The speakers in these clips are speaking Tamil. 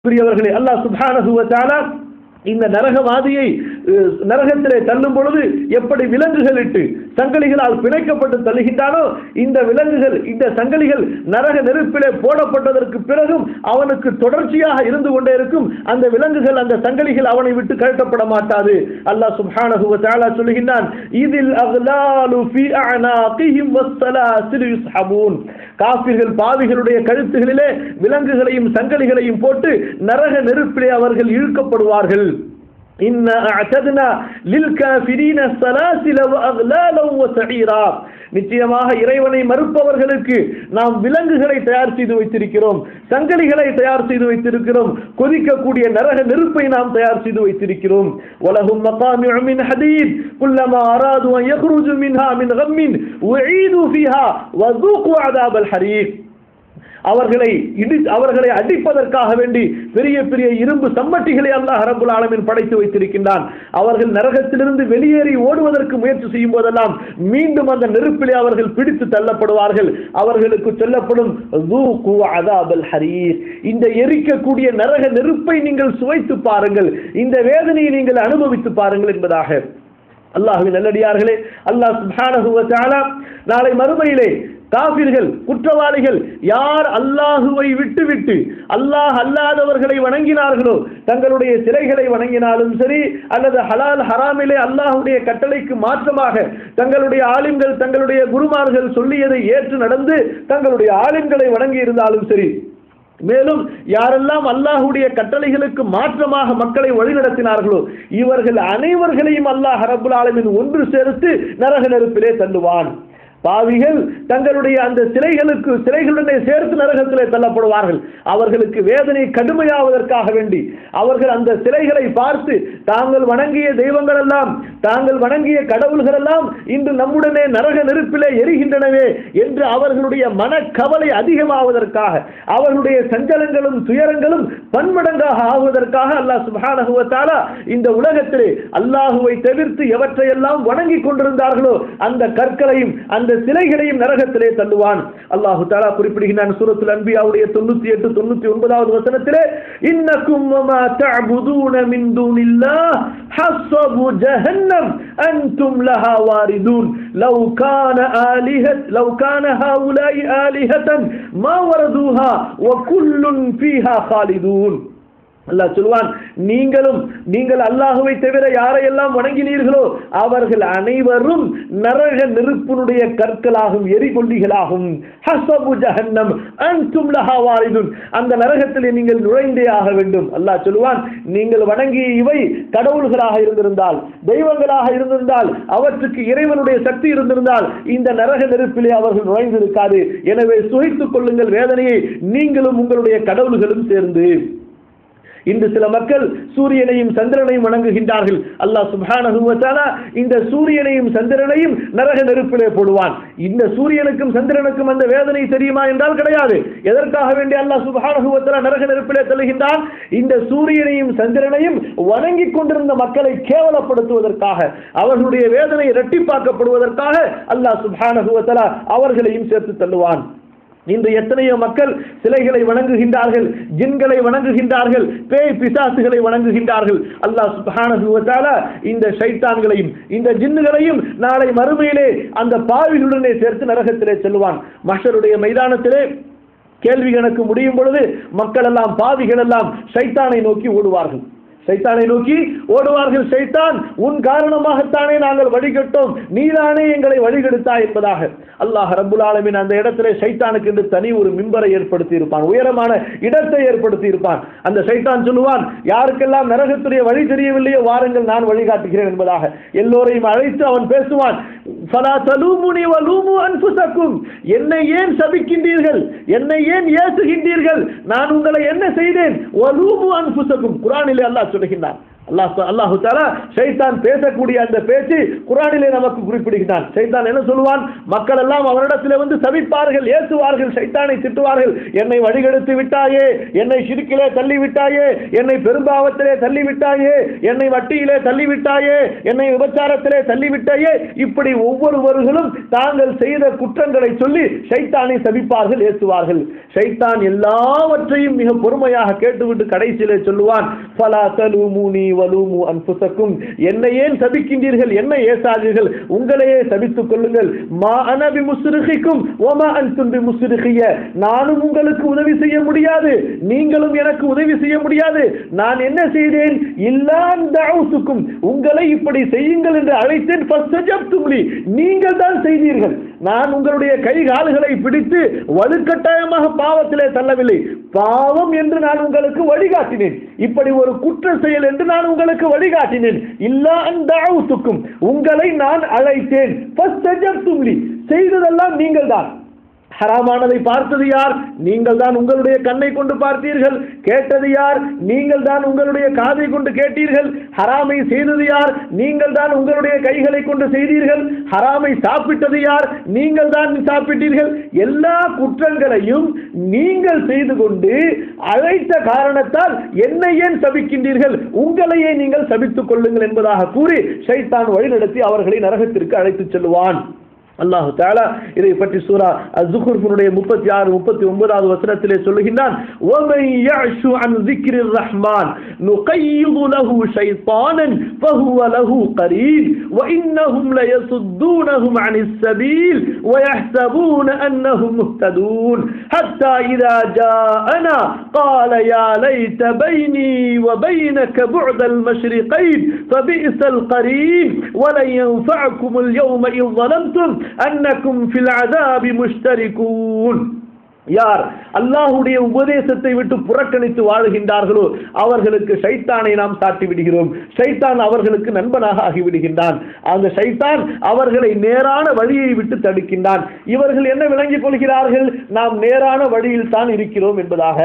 பிரியவர்களே அல்லாஹ் சுப்ஹானஹு வ தஆலா இந்த நரகவாதியை அஹ், நரகத்திலே தள்ளும் பொழுது எப்படி விலங்குகள் இட்டு சங்கிலிகளால் பிணைக்கப்பட்டு தள்ளுகின்றானோ இந்த விலங்குகள் இந்த சங்கிலிகள் நரக நெருப்பிலே போடப்பட்டதற்கு பிறகும் அவனுக்கு தொடர்ச்சியாக இருந்து கொண்டே இருக்கும் அந்த விலங்குகள் அந்த சங்கிலிகள் அவனை விட்டு கழட்டப்பட மாட்டாது அல்லாஹ் சுப்ஹானஹு வ தஆலா சொல்லுகின்றான் இதில் அக்லாலு ஃபீ அஅனாகிஹிம் வஸ்ஸலாசிலு யுஸ்ஹபூன் காஃபிர்கள் பாவிகளுடைய கழுத்துகளிலே விலங்குகளையும் சங்கிலிகளையும் போட்டு நரக நெருப்பிலே அவர்கள் இழுக்கப்படுவார்கள் إن أعتدنا للكافرين السلاسل وأغلالا وسعيرا நிச்சயமாக இறைவனை மறுப்பவர்களுக்கு நாம் விலங்குகளை தயார் செய்து வைத்திருக்கிறோம் சங்கிலிகளை தயார் செய்து வைத்திருக்கிறோம் கொதிக்கக்கூடிய நரக நெருப்பை நாம் தயார் செய்து வைத்திருக்கிறோம் வலகும் மகாமிஉ மின் ஹதீத் குல்லமா அராது அன் யக்ருஜு மின்ஹா மின் கம்மின் உஈது ஃபீஹா வذوقوا عذاب الحريق அவர்களை இடி அவர்களை அடிப்பதற்காக வேண்டி பெரிய பெரிய இரும்பு சம்மட்டிகளை அல்லாஹ் ரபுல் ஆலமீன் படைத்து வைத்திருக்கின்றான் அவர்கள் நரகத்திலிருந்து வெளியேறி ஓடுவதற்கு முயற்சி செய்யும் போதெல்லாம் மீண்டும் அந்த நெருப்பிலே அவர்கள் பிடித்து தள்ளப்படுவார்கள் அவர்களுக்கு சொல்லப்படும் ذوقوا عذاب الحريق. இந்த எரிக்கக்கூடிய நரக நெருப்பை நீங்கள் சுவைத்து பாருங்கள் இந்த வேதனையை நீங்கள் அனுபவித்து பாருங்கள் என்பதாக அல்லாஹ்வின் நல்லடியார்களே அல்லாஹ் சுப்ஹானஹு வ தஆலா நாளை மறுமையிலே காபிர்கள் குற்றவாளிகள் யார் அல்லாஹுவை விட்டுவிட்டு அல்லாஹ் அல்லாதவர்களை வணங்கினார்களோ தங்களுடைய சிலைகளை வணங்கினாலும் சரி அல்லது ஹலால் ஹராமிலே அல்லாஹுடைய கட்டளைக்கு மாற்றமாக தங்களுடைய ஆலிம்கள் தங்களுடைய குருமார்கள் சொல்லியதை ஏற்று நடந்து தங்களுடைய ஆலிம்களை வணங்கி இருந்தாலும் சரி மேலும் யாரெல்லாம் அல்லாஹுடைய கட்டளைகளுக்கு மாற்றமாக மக்களை வழிநடத்தினார்களோ இவர்கள் அனைவர்களையும் அல்லாஹ் ரபுல் ஆலமின் ஒன்று சேர்த்து நரக நெருப்பிலே தள்ளுவான் பாவிகள் தங்களுடைய அந்த சிலைகளுக்கு சிலைகளுடனே சேர்த்து நரகத்திலே தள்ளப்படுவார்கள் அவர்களுக்கு வேதனை கடுமையாவதற்காக வேண்டி அவர்கள் அந்த சிலைகளை பார்த்து தாங்கள் வணங்கிய தெய்வங்கள் எல்லாம் தாங்கள் வணங்கிய கடவுள்கள் எல்லாம் இன்று நம்முடனே நரக நெருப்பிலே எரிகின்றனவே என்று அவர்களுடைய மனக்கவலை அதிகமாவதற்காக அவர்களுடைய சஞ்சலங்களும் துயரங்களும் பன்மடங்காக ஆகுவதற்காக அல்லாஹ் சுப்ஹானஹு வ தஆலா இந்த உலகத்திலே அல்லாஹுவை தவிர்த்து எவற்றையெல்லாம் வணங்கி கொண்டிருந்தார்களோ அந்த கற்களையும் அந்த சிலைகளையும் நரகத்திலே தள்ளுவான் அல்லாஹு தஆலா குறிப்பிடுகிறான் சூரத்துல் அன்பியாவுடைய 98 99 ஒன்பதாவது வசனத்திலே இன்னக்கும் வமா தஅபுதூன மின் தூனில்லாஹ் ஹஸ்ஸபு ஜஹன்னம் அன்தும் லஹா வாரிதூன் லவ் கான ஆலிஹத் லவ் கான ஹாஉலாஇ ஆலிஹத்தன் மா வரதுஹா வ குல்லுன் ஃபீஹா காலிதூன் அல்லாஹ் சொல்வான் நீங்களும் நீங்கள் அல்லாஹுவை தவிர யாரையெல்லாம் வணங்கினீர்களோ அவர்கள் அனைவரும் நரக நெருப்பினுடைய கற்களாகும் எரிகொல்லிகளாகும் ஹஸபு ஜஹன்னம் அன்தும் லஹா வாரிதுன் அந்த நரகத்திலே நீங்கள் நுழைந்தே ஆக வேண்டும் அல்லாஹ் சொல்வான் நீங்கள் வணங்கிய இவை கடவுள்களாக இருந்திருந்தால் தெய்வங்களாக இருந்திருந்தால் அவற்றுக்கு இறைவனுடைய சக்தி இருந்திருந்தால் இந்த நரக நெருப்பிலே அவர்கள் நுழைந்திருக்காது எனவே சுவைத்துக் கொள்ளுங்கள் வேதனையை நீங்களும் உங்களுடைய கடவுள்களும் சேர்ந்து இன்று சில மக்கள் சூரியனையும் சந்திரனையும் வணங்குகின்றார்கள் அல்லாஹ் சுப்ஹானஹு வ தஆலா இந்த சூரியனையும் சந்திரனையும் நரக நெருப்பிலே போடுவான் இந்த சூரியனுக்கும் சந்திரனுக்கும் அந்த வேதனை தெரியுமா என்றால் கிடையாது எதற்காக வேண்டி அல்லாஹ் சுப்ஹானஹு வ தஆலா நரக நெருப்பிலே தள்ளுகின்றான் இந்த சூரியனையும் சந்திரனையும் வணங்கி கொண்டிருந்த மக்களை கேவலப்படுத்துவதற்காக அவர்களுடைய வேதனை இரட்டிப்பாக்கப்படுவதற்காக அல்லாஹ் சுப்ஹானஹு வ தஆலா அவர்களையும் சேர்த்து தள்ளுவான் இன்று எத்தனையோ மக்கள் சிலைகளை வணங்குகின்றார்கள் ஜின்களை வணங்குகின்றார்கள் பேய் பிசாசுகளை வணங்குகின்றார்கள் அல்லாஹ் சுப்ஹானஹு வ தஆலா இந்த ஷைத்தான்களையும் இந்த ஜின்னுகளையும் நாளை மறுமையிலே அந்த பாவிகளுடனே சேர்த்து நரகத்திலே செல்வான் மஷருடைய மைதானத்திலே கேள்வி கணக்கு முடியும் பொழுது மக்கள் எல்லாம் பாவிகள் எல்லாம் ஷைத்தானை நோக்கி ஓடுவார்கள் சைத்தானை நோக்கி ஓடுவார்கள் சைத்தான் உன் காரணமாகத்தானே நாங்கள் வழிகட்டோம் நீதானே எங்களை வழிகெடுத்தாய் என்பதாக அல்லாஹ் ரப்புல் ஆலமீன் அந்த இடத்திலே சைத்தானுக்கு என்று தனி ஒரு மிம்பரை ஏற்படுத்தி இருப்பான் உயரமான இடத்தை ஏற்படுத்தி இருப்பான் அந்த சைத்தான் சொல்லுவான் யாருக்கெல்லாம் நரகத்துடைய வழி தெரியவில்லையோ வாருங்கள் நான் வழிகாட்டுகிறேன் என்பதாக எல்லோரையும் அழைத்து அவன் பேசுவான் ஃபலா தலூமுனி வலூமு அன்ஃபுசக்கும் என்னை ஏன் சபிக்கின்றீர்கள் என்னை ஏன் ஏசுகின்றீர்கள் நான் உங்களை என்ன செய்தேன் வலூமு அன்ஃபுசக்கும் குர்ஆனிலே அல்லாஹ் சொல்லுகின்றான் அல்லாஹ் அல்லாஹு தாலா ஷைத்தான் பேசக்கூடிய அந்த பேச்சு குரானிலே நமக்கு குறிப்பிடுகிறான் ஷைத்தான் என்ன சொல்லுவான் மக்கள் எல்லாம் அவரிடத்திலே வந்து சபிப்பார்கள் ஏசுவார்கள் ஷைத்தானை திட்டுவார்கள் என்னை வழிகெடுத்து விட்டாயே என்னை சிறுக்கிலே தள்ளி விட்டாயே என்னை பெரும்பாவத்திலே தள்ளி விட்டாயே என்னை வட்டியிலே தள்ளி விட்டாயே என்னை விபச்சாரத்திலே தள்ளி விட்டாயே இப்படி ஒவ்வொருவர்களும் தாங்கள் செய்த குற்றங்களை சொல்லி ஷைத்தானை சபிப்பார்கள் ஏசுவார்கள் ஷைத்தான் எல்லாவற்றையும் மிக பொறுமையாக கேட்டுவிட்டு கடைசியிலே சொல்லுவான் ஃபலா தலூமுனி வலூமு அன்புசக்கும் என்னை ஏன் சபிக்கின்றீர்கள் என்ன ஏசாதீர்கள் உங்களையே சபித்துக் கொள்ளுங்கள் மா அனபி முஸ்ரிகிக்கும் ஓமா அன்தும் பி முஸ்ரிகிய நானும் உங்களுக்கு உதவி செய்ய முடியாது நீங்களும் எனக்கு உதவி செய்ய முடியாது நான் என்ன செய்தேன் இல்லான் தஅவுத்துக்கும் உங்களை இப்படி செய்யுங்கள் என்று அழைத்தேன் ஃபஸ்தஜப்தும் லி நீங்கள் தான் செய்தீர்கள் நான் உங்களுடைய கை கால்களை பிடித்து வலுக்கட்டாயமாக பாவத்திலே தள்ளவில்லை பாவம் என்று நான் உங்களுக்கு வழிகாட்டினேன் இப்படி ஒரு குற்ற செயல் என்று நான் உங்களுக்கு வழிகாட்டினேன் இல்லா அந்த உங்களை நான் அழைத்தேன் ஃபஸ்தஜப்தும் லி செய்ததெல்லாம் நீங்கள் தான் ஹராமானதை பார்த்தது யார் நீங்கள் தான் உங்களுடைய கண்ணை கொண்டு பார்த்தீர்கள் கேட்டது யார் நீங்கள் தான் உங்களுடைய காதை கொண்டு கேட்டீர்கள் ஹராமை செய்தது யார் நீங்கள் தான் உங்களுடைய கைகளை கொண்டு செய்தீர்கள் ஹராமை சாப்பிட்டது யார் நீங்கள் தான் சாப்பிட்டீர்கள் எல்லா குற்றங்களையும் நீங்கள் செய்து கொண்டு அழைத்த காரணத்தால் என்னை ஏன் சபிக்கின்றீர்கள் உங்களையே நீங்கள் சபித்துக் கொள்ளுங்கள் என்பதாக கூறி ஷைத்தான் வழிநடத்தி அவர்களை நரகத்திற்கு அழைத்துச் செல்வான் அல்லாஹு தாலா இதை பற்றி சூரா அஸ்ஸுகுர்ஃபுனுடைய முப்பத்தி ஆறு முப்பத்தி ஒன்பதாவது வசனத்திலே சொல்லுகின்றான் وَمَن يَعْشُ عَنْ ذِكْرِ الرَّحْمَنِ نُقَيِّضُ لَهُ شَيْطَانًا فَهُوَ لَهُ قَرِينٌ وَإِنَّهُمْ لَيَصُدُّونَهُمْ عَنِ السَّبِيلِ وَيَحْسَبُونَ أَنَّهُمْ مُهْتَدُونَ حَتَّى إِذَا جَاءَنَا قَالَ يَا لَيْتَ بَيْنِي وَبَيْنَكَ بُعْدَ الْمَشْرِقَيْنِ فَبِئْسَ الْقَرِينُ وَلَن يَنفَعَكُمُ الْيَوْمَ إِذ ظَلَمْتُمْ أَنَّكُمْ فِي الْعَذَابِ مُشْتَرِكُونَ யார் அல்லாஹுடைய உபதேசத்தை விட்டு புறக்கணித்து வாழுகின்றார்களோ அவர்களுக்கு ஷைத்தானை நாம் சாட்டி விடுகிறோம் ஷைத்தான் அவர்களுக்கு நண்பனாக ஆகிவிடுகின்றான் அந்த ஷைத்தான் அவர்களை நேரான வழியை விட்டு தடுக்கின்றான் இவர்கள் என்ன விளங்கிக் கொள்கிறார்கள் நாம் நேரான வழியில் தான் இருக்கிறோம் என்பதாக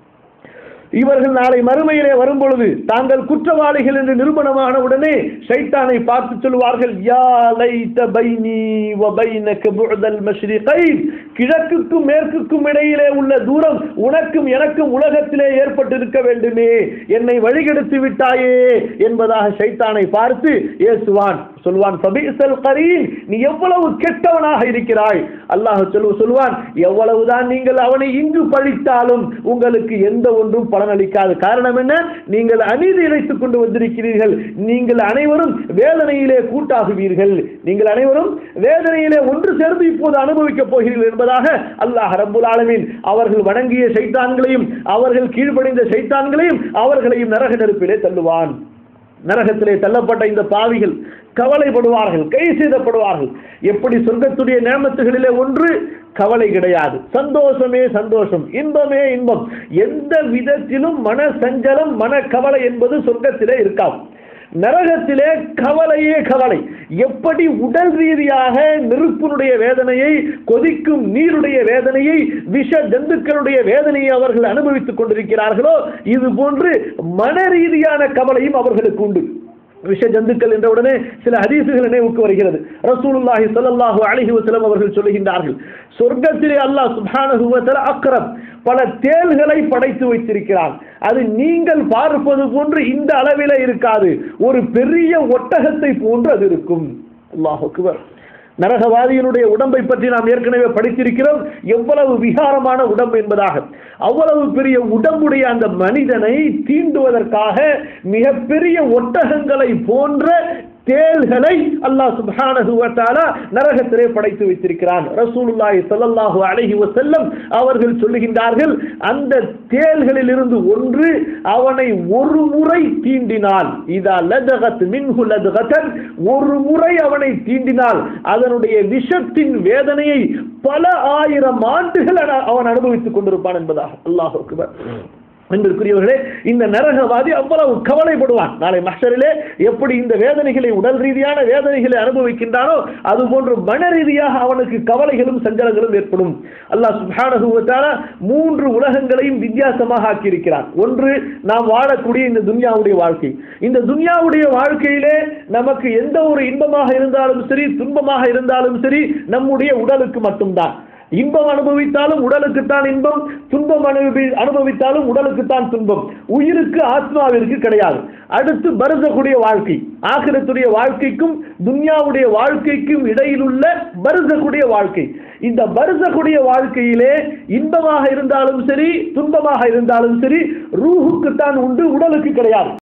இவர்கள் நாளை மறுமையிலே வரும் பொழுது தாங்கள் குற்றவாளிகள் என்று நிரூபணமான உடனே ஷைத்தானை பார்த்து சொல்வார்கள் யா லைத பைனி வ பைனக புஅதல் மஷ்ரிகைன் கிழக்குக்கும் மேற்குக்கும் இடையிலே உள்ள தூரம் உனக்கும் எனக்கும் உலகத்திலே ஏற்பட்டிருக்க வேண்டுமே என்னை வழிகெடுத்து விட்டாயே என்பதாக ஷைத்தானை பார்த்து ஏசுவான் சொல்வான் ஃபபீசல் கரீன் நீ எவ்வளவு கெட்டவனாக இருக்கிறாய் அல்லாஹ் சொல்லு சொல்வான் எவ்வளவுதான் நீங்கள் அவனை இங்கு பழித்தாலும் உங்களுக்கு எந்த ஒன்றும் பலனளிக்காது காரணம் என்ன நீங்கள் அநீதி இழைத்துக் கொண்டு வந்திருக்கிறீர்கள் நீங்கள் அனைவரும் வேதனையிலே கூட்டாகுவீர்கள் நீங்கள் அனைவரும் வேதனையிலே ஒன்று சேர்ந்து இப்போது அனுபவிக்கப் போகிறீர்கள் என்பதாக அல்லாஹ் ரப்புல் ஆலமீன் அவர்கள் வணங்கிய சைத்தான்களையும் அவர்கள் கீழ்ப்படிந்த சைத்தான்களையும் அவர்களையும் நரக நெருப்பிலே தள்ளுவான் நரகத்திலே தள்ளப்பட்ட இந்த பாவிகள் கவலைப்படுவார்கள் கை செய்தப்படுவார்கள் எப்படி சொர்க்கத்துடைய நேமத்துகளிலே ஒன்று கவலை கிடையாது சந்தோஷமே சந்தோஷம் இன்பமே இன்பம் எந்த விதத்திலும் மன சஞ்சலம் மன கவலை என்பது சொர்க்கத்திலே இருக்காது நரகத்திலே கவலையே கவலை எப்படி உடல் ரீதியாக நெருப்பினுடைய வேதனையை கொதிக்கும் நீருடைய வேதனையை விஷ ஜந்துக்களுடைய வேதனையை அவர்கள் அனுபவித்துக் கொண்டிருக்கிறார்களோ இது போன்று மன ரீதியான கவலையும் அவர்களுக்கு உண்டு விஷ ஜந்துக்கள் என்ற உடனே சில ஹதீசுகள் நினைவுக்கு வருகிறது ரசூலுல்லாஹி ஸல்லல்லாஹு அலைஹி வஸல்லம் அவர்கள் சொல்லுகின்றார்கள் சொர்க்கத்திலே அல்லாஹ் சுப்ஹானஹு வ தஆலா அக்ரம் பல தேள்களை படைத்து வைத்திருக்கிறான் அது நீங்கள் பார்ப்பது போன்று இந்த அளவிலே இருக்காது ஒரு பெரிய ஒட்டகத்தை போன்று அது இருக்கும் அல்லாஹ் அக்பர் நரகவாதியினுடைய உடம்பை பற்றி நாம் ஏற்கனவே படித்திருக்கிறோம் எவ்வளவு விகாரமான உடம்பு என்பதாக அவ்வளவு பெரிய உடம்புடைய அந்த மனிதனை தீண்டுவதற்காக மிகப்பெரிய ஒட்டகங்களை போன்ற தேள்களை அல்லாஹ் சுப்ஹானஹு வ தஆலா நரகத்திலே படைத்து வைத்திருக்கிறான் ரசூலுல்லாஹி ஸல்லல்லாஹு அலைஹி வஸல்லம் அவர்கள் சொல்லுகின்றார்கள் அந்த தேள்களில் இருந்து ஒன்று அவனை ஒரு முறை தீண்டினால் இதா லதகத் மின்ஹு லதகத்தன் ஒரு முறை அவனை தீண்டினால் அதனுடைய விஷத்தின் வேதனையை பல ஆயிரம் ஆண்டுகள் அவன் அனுபவித்துக் கொண்டிருப்பான் என்பதாக அல்லாஹ் அக்பர் அன்பிற்குரியவர்களே இந்த நரகவாதி அவ்வளவு கவலைப்படுவான் நாளை மஷரிலே எப்படி இந்த வேதனைகளை உடல் ரீதியான வேதனைகளை அனுபவிக்கின்றானோ அதுபோன்று மன ரீதியாக அவனுக்கு கவலைகளும் சஞ்சலங்களும் ஏற்படும் அல்லாஹ் சுப்ஹானஹு வ தஆலா மூன்று உலகங்களையும் வித்தியாசமாக ஆக்கியிருக்கிறான் ஒன்று நாம் வாழக்கூடிய இந்த துன்யாவுடைய வாழ்க்கை இந்த துன்யாவுடைய வாழ்க்கையிலே நமக்கு எந்த ஒரு இன்பமாக இருந்தாலும் சரி துன்பமாக இருந்தாலும் சரி நம்முடைய உடலுக்கு மட்டும்தான் இன்பம் அனுபவித்தாலும் உடலுக்குத்தான் இன்பம் துன்பம் அனுபவி அனுபவித்தாலும் உடலுக்குத்தான் துன்பம் உயிருக்கு ஆத்மாவிற்கு கிடையாது அடுத்து பருசக்கூடிய வாழ்க்கை ஆகிரத்துடைய வாழ்க்கைக்கும் துன்யாவுடைய வாழ்க்கைக்கும் இடையில் உள்ள பருசக்கூடிய வாழ்க்கை இந்த பருசக்கூடிய வாழ்க்கையிலே இன்பமாக இருந்தாலும் சரி துன்பமாக இருந்தாலும் சரி ரூஹுக்குத்தான் உண்டு உடலுக்கு கிடையாது